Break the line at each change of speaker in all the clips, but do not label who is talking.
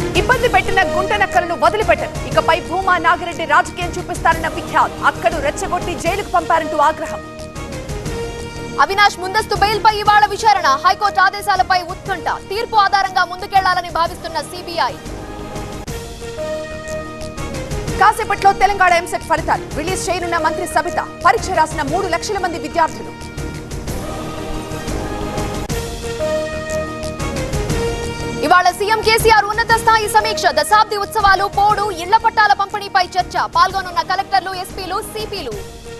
ఇబ్బంది పెట్టిన గుంటనక్కలను వదిలిపెట్టరు ఇకపై భూమా నాగిరెడ్డి రాజకీయం చూపిస్తారన్న విఖ్యాత్ అక్కడు రెచ్చగొట్టి జైలుకు పంపారంటూ ఆగ్రహం
అవినాష్ ముందస్తు బెయిల్ పై ఇవాళ విచారణ హైకోర్టు ఆదేశాలపై ఉత్కంఠ తీర్పు ఆధారంగా ముందుకెళ్లాలని భావిస్తున్న సిబిఐ
కాసేపట్లో తెలంగాణ ఎంసెట్ ఫలితాలు రిలీజ్ చేయనున్న మంత్రి సబిత పరీక్ష రాసిన మూడు లక్షల మంది విద్యార్థులు
ఇవాళ సీఎం కేసీఆర్ ఉన్నత స్థాయి సమీక్ష దశాబ్ది ఉత్సవాలు పోడు ఇళ్ల పట్టాల పంపిణీపై చర్చ పాల్గొనున్న కలెక్టర్లు ఎస్పీలు సిపిలు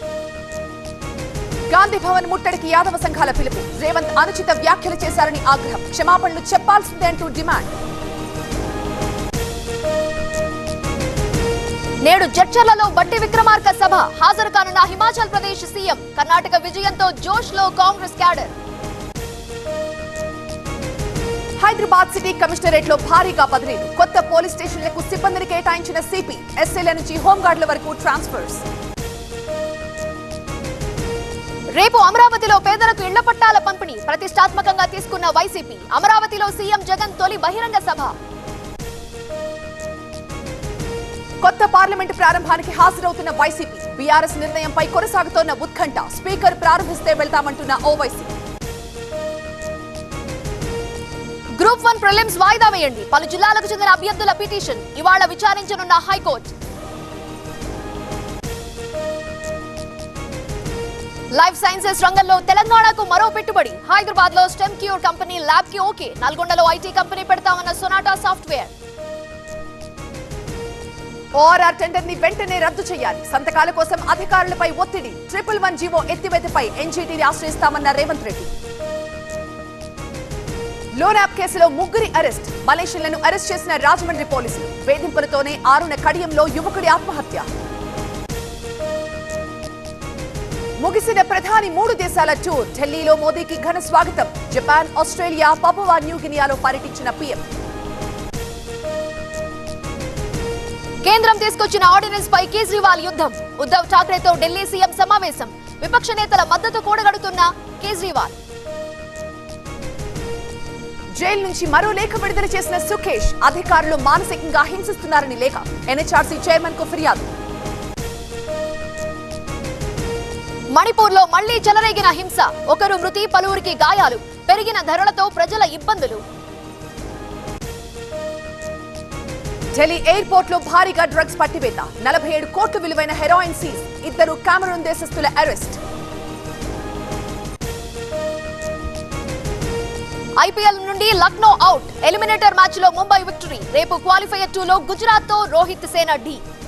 గాంధీ భవన్ ముట్టడికి యాదవ సంఘాల పిలుపు రేవంత్ అనుచిత వ్యాఖ్యలు చేశారని ఆగ్రహం క్షమాపణలు చెప్పాల్సిందే అంటూ డిమాండ్
నేడు జడ్చర్లలో బట్టి విక్రమార్క సభ హాజరు కానున్న హిమాచల్ ప్రదేశ్ సీఎం కర్ణాటక విజయంతో జోష్ లో Congress cadre
Hyderabad city commissionerate లో భారీగా బదిలీలు కొత్త పోలీస్ స్టేషన్లకు సిబ్బందిని కేటాయించిన సిపి ఎస్ఎల్ఏ నుంచి హోంగార్డుల వరకు ట్రాన్స్ఫర్స్
రేపు అమరావతిలో పేదలకు ఇళ్ల పట్టాల పంపిణీ ప్రతిష్టాత్మకంగా తీసుకున్న వైసీపీ అమరావతిలో సీఎం జగన్ తొలి బహిరంగ సభ
కొత్త పార్లమెంటు ప్రారంభానికి హాజరవుతున్న వైసీపీ బీఆర్ఎస్ నిర్ణయంపై కొనసాగుతోన్న ఉత్కంఠ స్పీకర్ ప్రారంభిస్తే వెళ్తామంటున్న ఓవైసీ
గ్రూప్ వన్ ప్రిలిమ్స్ వాయిదా వేయండి పలు జిల్లాలకు చెందిన అభ్యర్థుల పిటిషన్ ఇవాళ విచారించనున్న హైకోర్టు లైఫ్ సైన్సెస్ రంగంలో తెలంగాణకు మరో పెట్టుబడి హైదరాబాద్ లో స్టెమ్ క్యూర్ కంపెనీ ల్యాబ్ కి ఓకే నల్గొండలో ఐటీ కంపెనీ పెడతామన్న సొనాటా సాఫ్ట్వేర్
ఓఆర్ఆర్ టెండర్ ని వెంటనే రద్దు చేయాలి సంతకాల కోసం అధికారులపై ఒత్తిడి ట్రిపుల్ వన్ జీవో ఎత్తివేతపై ఎన్జీటీని ఆశ్రయిస్తామన్న రేవంత్ రెడ్డి లోన్ యాప్ కేసులో ముగ్గురి అరెస్ట్ మలేషియన్లను అరెస్ట్ చేసిన రాజమండ్రి పోలీసులు వేధింపులతోనే ఆరున కడియంలో యువకుడి ఆత్మహత్య ముగిసిన ప్రధాని మూడు దేశాల టూర్ ఢిల్లీలో మోదీకి ఘన స్వాగతం జపాన్ ఆస్ట్రేలియా పపువా న్యూగినియాలో పర్యటించిన పీఎం
కేంద్రం తీసుకొచ్చిన ఆర్డినెన్స్ పై కేజ్రీవాల్ యుద్ధం ఉద్ధవ్ ఠాక్రేతో ఢిల్లీ సీఎం సమావేశం విపక్ష నేతల మద్దతు కూడగడుతున్న కేజ్రీవాల్
జైలు నుంచి మరో లేఖ విడుదల చేసిన సుఖేష్ అధికారులు మానసికంగా హింసిస్తున్నారని లేఖ ఎన్హెచ్ఆర్సీ చైర్మన్ కు ఫిర్యాదు
మణిపూర్ లో మళ్లీ చెలరేగిన హింస ఒకరు మృతి పలువురికి గాయాలు పెరిగిన ధరలతో ప్రజల ఇబ్బందులు
ఢిల్లీ ఎయిర్పోర్ట్ లో భారీగా డ్రగ్స్ పట్టివేత నలభై ఏడు కోట్ల విలువైన హెరాయిన్ సీజ్ ఇద్దరు కామరూన్ దేశస్థుల అరెస్ట్
ఐపీఎల్ నుండి లక్నో అవుట్ ఎలిమినేటర్ మ్యాచ్ లో ముంబై విక్టరీ రేపు క్వాలిఫైయర్ టూ లో గుజరాత్ తో రోహిత్ సేన ఢీ